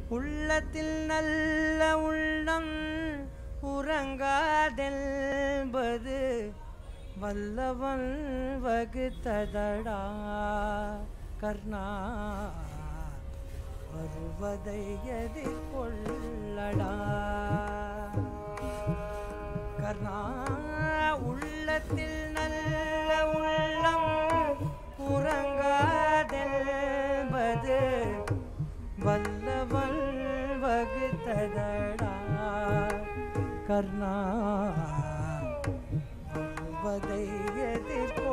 உள்ளத்தில் நல்ல உள்ளம் உறங்காதென்பது வல்லவன் வகுத்ததடா கர்ணா வருவதை எதிர்கொள்ளடா கர்ணா உள்ளத்தில் நல்ல உள்ளம் உறங்காதென்பது வல்லவன் வகுத்ததடா கர்ணா வருவதை எதிர்கொள்ளடா